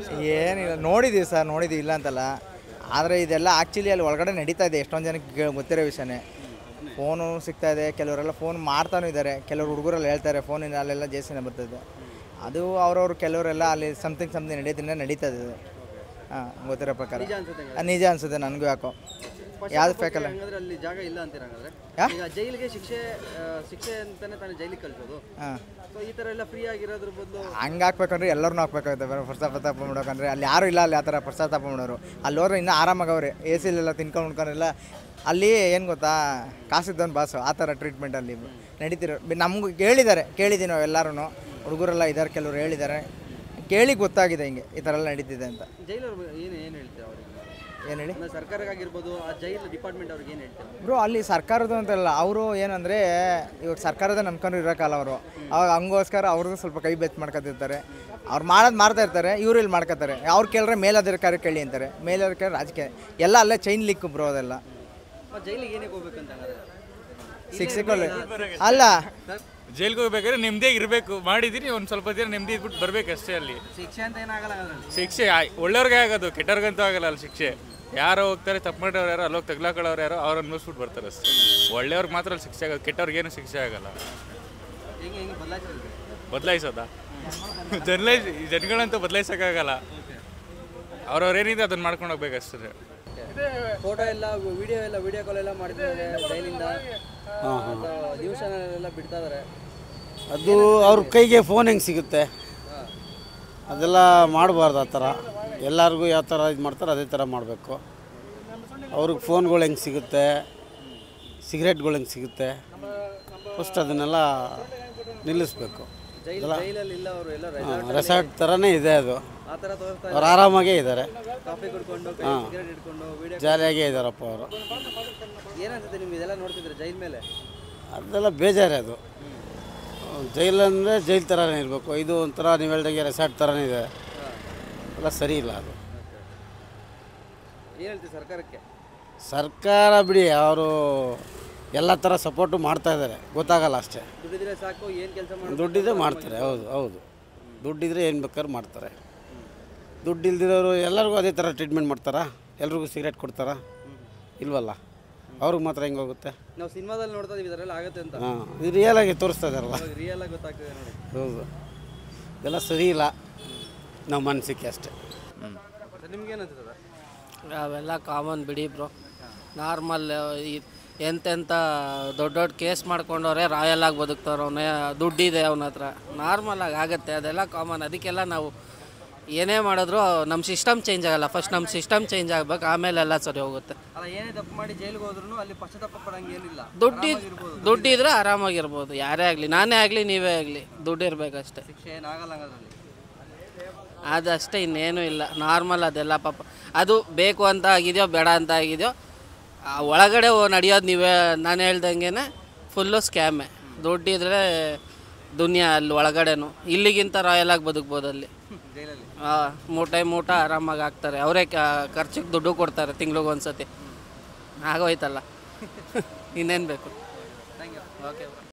ಏನಿಲ್ಲ ನೋಡಿದ್ದೀವಿ ಸರ್ ನೋಡಿದ್ದೀವಿ ಇಲ್ಲ ಅಂತಲ್ಲ ಆದರೆ ಇದೆಲ್ಲ ಆ್ಯಕ್ಚುಲಿ ಅಲ್ಲಿ ಒಳಗಡೆ ನಡೀತಾ ಇದೆ ಎಷ್ಟೊಂದು ಜನಕ್ಕೆ ಗೆ- ಗೊತ್ತಿರೋ ವಿಷಯನೇ ಫೋನು ಸಿಗ್ತಾ ಇದೆ ಕೆಲವರೆಲ್ಲ ಫೋನ್ ಮಾಡ್ತಾನೂ ಇದ್ದಾರೆ ಕೆಲವರು ಹುಡುಗರೆಲ್ಲ ಹೇಳ್ತಾರೆ ಫೋನಿಂದ ಅಲ್ಲೆಲ್ಲ ಜೇಸಿನ ಬರ್ತದೆ ಅದು ಅವ್ರವ್ರು ಕೆಲವರೆಲ್ಲ ಅಲ್ಲಿ ಸಮಥಿಂಗ್ ಸಮಥಿಂಗ್ ನಡೆಯೋದ್ರಿಂದ ನಡೀತಾ ಇದೆ ಹಾಂ ಗೊತ್ತಿರೋ ಪ್ರಕಾರ ನಿಜ ಅನ್ಸುತ್ತೆ ಆ, ನಿಜ ಅನ್ಸುತ್ತೆ ನನಗೂ ಯಾಕೋ ಯಾವ್ದು ಫೇಕಲ್ಲ ಹಂಗಂದ್ರೆ ಅಲ್ಲಿ ಜಾಗ ಇಲ್ಲ ಅಂತೀರ ಹಂಗಂದ್ರೆ ಯಾ? ಈಗ ಜೈಲಿಗೆ ಶಿಕ್ಷೆ ಆ, ಶಿಕ್ಷೆ ಅಂತಾನೆ ತಾನೇ ಜೈಲಿಗೆ ಕಳ್ಸೋದು ಹಾಂ ಸೊ ಈ ತರ ಎಲ್ಲ ಫ್ರೀ ಆಗಿರೋದ್ರ ಬದಲು ಹಂಗೆ ಹಾಕ್ಬೇಕಂದ್ರೆ ಎಲ್ಲರನ್ನೂ ಹಾಕ್ಬೇಕಾಗುತ್ತೆ ಬೇರೆ ಪಶ್ಚಾತ್ತಾಪ ಮಾಡ್ಬೇಕಂದ್ರೆ ಅಲ್ಲಿ ಯಾರು ಇಲ್ಲ ಅಲ್ಲಿ ಆ ಥರ ಪಶ್ಚಾತ್ತಾಪ ಮಾಡೋರು ಅಲ್ಲಿ ಹೋದ್ರೆ ಇನ್ನೂ ಆರಾಮಾಗವ್ರೆ ಎ ಸಿಲೆಲ್ಲ ತಿನ್ಕೊಂಡು ಉಣ್ಕೊಂಡೆಲ್ಲ ಅಲ್ಲಿ ಏನು ಗೊತ್ತಾ ಕಾಸಿದ್ದೊಂದು ಬಾಸು ಆ ಥರ ಟ್ರೀಟ್ಮೆಂಟ್ ಅಲ್ಲಿ ನಡೀತಿರೋ ನಮ್ಗೆ ಹೇಳಿದ್ದಾರೆ ಕೇಳಿದ್ದೀವಿ ನಾವು ಎಲ್ಲರೂ ಹುಡುಗರೆಲ್ಲ ಇದ್ದಾರೆ ಕೆಲವರು ಹೇಳಿದ್ದಾರೆ ಕೇಳಿ ಗೊತ್ತಾಗಿದೆ ಹಿಂಗೆ ಈ ಥರ ಎಲ್ಲ ನಡೀತಿದೆ ಅಂತ ಜೈಲವ್ರು ಏನು ಏನು ಹೇಳ್ತೀರಾ ಅವ್ರಿಗೆ ಏನು ಹೇಳಿ ಅಂದ್ರೆ ಸರ್ಕಾರಕ್ಕಾಗಿರ್ಬೋದು ಆ ಜೈಲ್ ಡಿಪಾರ್ಟ್ಮೆಂಟ್ ಅವ್ರಿಗೆ ಏನು ಹೇಳ್ತೀರಾ ಬ್ರೋ ಅಲ್ಲಿ ಸರ್ಕಾರದ್ದು ಅಂತಲ್ಲ ಅವರು ಏನಂದರೆ ಇವಾಗ ಸರ್ಕಾರದ ನಂಬ್ಕೊಂಡು ಇರೋಕ್ಕಲ್ಲ ಅವರು ಅವಾಗ ಹಂಗೋಸ್ಕರ ಅವ್ರದ್ದು ಸ್ವಲ್ಪ ಕೈ ಬೆಚ್ಚ ಮಾಡ್ಕೊತಿರ್ತಾರೆ ಅವ್ರು ಮಾಡೋದು ಮಾಡ್ತಾ ಇರ್ತಾರೆ ಇವ್ರು ಇಲ್ಲಿ ಮಾಡ್ಕೋತಾರೆ ಅವ್ರು ಕೇಳಿದ್ರೆ ಮೇಲಧಿಕಾರಿ ಕೇಳಿ ಅಂತಾರೆ ಮೇಲಧಿಕಾರಿ ರಾಜಕೀಯ ಎಲ್ಲ ಅಲ್ಲೇ ಚೈನ್ ಲಿಕ್ ಬ್ರೋ ಅದೆಲ್ಲ ಮತ್ತೆ ಜೈಲಿಗೆ ಏನಕ್ಕೆ ಹೋಗ್ಬೇಕಂತ ಹಂಗಾದ್ರೆ ಶಿಕ್ಷಕರು ಅಲ್ಲ ಜೈಲ್ಗೆ ಹೋಗ್ಬೇಕಾದ್ರೆ ನೆಮ್ಮದಿಯಾಗಿ ಇರಬೇಕು ಮಾಡಿದ್ದೀನಿ ಒಂದು ಸ್ವಲ್ಪ ದಿನ ನೆಮ್ಮದಿ ಇದ್ಬಿಟ್ಟು ಬರ್ಬೇಕು ಅಷ್ಟೇ ಅಲ್ಲಿ ಶಿಕ್ಷೆ ಅಂತ ಏನಾಗಲ್ಲ ಅದ್ರಲ್ಲಿ ಶಿಕ್ಷೆ ಆ- ಒಳ್ಳೆಯವ್ರಿಗೆ ಆಗೋದು ಕೆಟ್ಟವ್ರಿಗಂತೂ ಆಗಲ್ಲ ಅಲ್ಲಿ ಶಿಕ್ಷೆ ಯಾರೋ ಹೋಗ್ತಾರೆ ತಪ್ಪು ಮಾಡೋರು ಯಾರೋ ಅಲ್ಲೋಗಿ ತಗ್ಲಾಕೊಳ್ಳೋರು ಯಾರೋ ಅವ್ರು ಅನ್ಭವಿಸ್ಬಿಟ್ಟು ಬರ್ತಾರೆ ಅಷ್ಟೇ ಒಳ್ಳೆಯವ್ರಿಗೆ ಮಾತ್ರ ಅಲ್ಲಿ ಶಿಕ್ಷೆ ಆಗೋದು ಕೆಟ್ಟವ್ರಿಗೇನು ಶಿಕ್ಷೆ ಆಗಲ್ಲ ಹೆಂಗೆ ಹೆಂಗೆ ಬದಲಾಯಿಸಿದ್ರೆ ಬದಲಾಯಿಸೋದಾ ಜನಲೈಸ್ ಜನಗಳಂತೂ ಬದಲಾಯಿಸೋಕ್ಕಾಗಲ್ಲ ಅವ್ರವ್ರು ಏನಿದೆ ಅದನ್ನ ಮಾಡ್ಕೊಂಡು ಹೋಗ್ಬೇಕು ಅಷ್ಟೇ ಫೋಟೋ ಎಲ್ಲ ವಿಡಿಯೋ ಎಲ್ಲ ವಿಡಿಯೋ ಕಾಲ್ ಎಲ್ಲ ಮಾಡ್ತಿದ್ದಾರೆ ಜೈಲಿಂದ ನ್ಯೂಸ್ ಚಾನಲ್ ಎಲ್ಲ ಬಿಡ್ತಾ ಇದಾರೆ ಅದು ಅವ್ರ ಕೈಗೆ ಫೋನ್ ಹೆಂಗೆ ಸಿಗುತ್ತೆ ಅದೆಲ್ಲ ಮಾಡಬಾರ್ದು ಆ ಥರ ಎಲ್ಲರಿಗೂ ಯಾವ ಥರ ಇದು ಮಾಡ್ತಾರೆ ಅದೇ ಥರ ಮಾಡಬೇಕು ಅವ್ರಿಗೆ ಫೋನ್ಗಳು ಹೆಂಗೆ ಸಿಗುತ್ತೆ ಸಿಗರೇಟ್ಗಳು ಹೆಂಗೆ ಸಿಗುತ್ತೆ ಫಸ್ಟ್ ಅದನ್ನೆಲ್ಲ ನಿಲ್ಲಿಸ್ಬೇಕು ಜೈಲ್ ಜೈಲಲ್ಲಿ ಇಲ್ಲ ಅವರು ಎಲ್ಲ ರೆಸಾರ್ಟ್ ಥರನೇ ಇದೆ ಅದು ಆ ಥರ ತೋರಿಸ್ತಾ ಅವ್ರು ಆರಾಮಾಗೇ ಇದ್ದಾರೆ ಕಾಫಿ ಕುಡ್ಕೊಂಡು ಸಿಗರೇಟ್ ಇಟ್ಕೊಂಡು ವಿಡಿಯೋ ಜಾಲಿಯಾಗೇ ಇದ್ದಾರಪ್ಪ ಅವರು ಏನನ್ಸುತ್ತೆ ನಿಮ್ಗೆ ಇದೆಲ್ಲ ನೋಡ್ತಿದ್ರೆ ಜೈಲ್ ಮೇಲೆ ಅದೆಲ್ಲ ಬೇಜಾರೇ ಅದು ಜೈಲ್ ಅಂದರೆ ಜೈಲ್ ಥರನೇ ಇರಬೇಕು ಇದು ಒಂಥರ ನೀವು ಹೇಳ್ದಂಗೆ ರೆಸಾರ್ಟ್ ಥರನೇ ಇದೆ ಎಲ್ಲ ಸರಿ ಇಲ್ಲ ಅದು ಏನು ಹೇಳ್ತೀವಿ ಸರ್ಕಾರಕ್ಕೆ ಸರ್ಕಾರ ಬಿಡಿ ಅವರು ಎಲ್ಲ ಥರ ಸಪೋರ್ಟು ಮಾಡ್ತಾ ಇದ್ದಾರೆ ಗೊತ್ತಾಗಲ್ಲ ಅಷ್ಟೇ ದುಡಿದ್ರೆ ಸಾಕು ಏನು ಕೆಲಸ ಮಾಡಿ ದುಡ್ಡಿದ್ರೆ ಮಾಡ್ತಾರೆ ಹೌದು ಹೌದು ದುಡ್ಡಿದ್ರೆ ಏನು ಬೇಕಾದ್ರೂ ಮಾಡ್ತಾರೆ ದುಡ್ಡು ಇಲ್ದಿರೋರು ಎಲ್ಲರಿಗೂ ಅದೇ ಥರ ಟ್ರೀಟ್ಮೆಂಟ್ ಮಾಡ್ತಾರಾ ಎಲ್ರಿಗೂ ಸಿಗರೇಟ್ ಕೊಡ್ತಾರಾ ಇಲ್ವಲ್ಲ ಅವ್ರಿಗೆ ಮಾತ್ರ ಹೆಂಗೆ ಹೋಗುತ್ತೆ ನಾವು ಸಿನಿಮಾದಲ್ಲಿ ನೋಡ್ತಾ ಇದೀವಿ ಇದರೆಲ್ಲ ಆಗುತ್ತೆ ಅಂತ ಹಾಂ ಇದು ರಿಯಲಾಗಿ ತೋರಿಸ್ತಾ ಇದ್ದಾರಲ್ಲ ರಿಯಲ್ ಆಗಿ ಗೊತ್ತಾಗ್ತದೆ ನೋಡಿ ಹೌದು ಇದೆಲ್ಲ ಸರಿ ಇಲ್ಲ ನಮ್ಮ ಮನಸ್ಸಿಗೆ ಅಷ್ಟೇ ನಿಮ್ಗೆ ಏನನ್ಸುತ್ತದೆ ಅವೆಲ್ಲ ಕಾಮನ್ ಬಿಡಿ ಬ್ರೋ ನಾರ್ಮಲ್ ಎಂತೆಂಥ ದೊಡ್ಡ ದೊಡ್ಡ ಕೇಸ್ ಮಾಡ್ಕೊಂಡವ್ರೆ ರಾಯಲ್ ಆಗಿ ಬದುಕ್ತವ್ರವನೇ ದುಡ್ಡಿದೆ ಅವನ ಹತ್ರ ನಾರ್ಮಲ್ ಆಗಿ ಆಗುತ್ತೆ ಅದೆಲ್ಲ ಕಾಮನ್ ಅದಕ್ಕೆಲ್ಲ ನಾವು ಏನೇ ಮಾಡಿದ್ರು ನಮ್ಮ ಸಿಸ್ಟಮ್ ಚೇಂಜ್ ಆಗಲ್ಲ ಫಸ್ಟ್ ನಮ್ಮ ಸಿಸ್ಟಮ್ ಚೇಂಜ್ ಆಗ್ಬೇಕು ಆಮೇಲೆ ಎಲ್ಲ ಸರಿ ಹೋಗುತ್ತೆ ಅಲ್ಲ ಏನೇ ತಪ್ಪು ಮಾಡಿ ಜೈಲಿಗೆ ಹೋದ್ರು ಅಲ್ಲಿ ಪಶ್ಚಾತ್ತಾಪ ಪಡಂಗೆ ಏನಿಲ್ಲ ದುಡ್ಡಿ ದುಡ್ಡಿದ್ರೆ ಆರಾಮಾಗಿರ್ಬೋದು ಯಾರೇ ಆಗಲಿ ನಾನೇ ಆಗಲಿ ನೀವೇ ಆಗಲಿ ದುಡ್ಡು ಇರಬೇಕಷ್ಟೆ ಶಿಕ್ಷೆ ಏನಾಗಲ್ಲ ಹಂಗದ್ರಲ್ಲಿ ಅದಷ್ಟೇ ಇನ್ನೇನು ಇಲ್ಲ ನಾರ್ಮಲ್ ಅದೆಲ್ಲ ಪಾಪ ಅದು ಬೇಕು ಅಂತ ಆಗಿದೆಯೋ ಬೇಡ ಅಂತ ಆಗಿದೆಯೋ ಆ ಒಳಗಡೆ ಓ ನಡೆಯೋದು ನೀವೇ ನಾನು ಹೇಳ್ದಂಗೆ ಫುಲ್ಲು ಸ್ಕ್ಯಾಮೆ ದುಡ್ಡಿದ್ರೆ ದುನಿಯಾ ಅಲ್ಲಿ ಒಳಗಡೆನು ಇಲ್ಲಿಗಿಂತ ರಾಯಲ್ ಆಗಿ ಬದುಕ್ಬೋದು ಅಲ್ಲಿ ಜೈಲಲ್ಲಿ ಹಾಂ ಮೂರು ಟೈಮ್ ಊಟ ಆರಾಮಾಗಿ ಹಾಕ್ತಾರೆ ಅವರೇ ಖರ್ಚಿಗೆ ದುಡ್ಡು ಕೊಡ್ತಾರೆ ತಿಂಗ್ಳಿಗೆ ಒಂದು ಸತಿ ಆಗೋಯ್ತಲ್ಲ ಇನ್ನೇನು ಬೇಕು ಥ್ಯಾಂಕ್ ಯು ಓಕೆ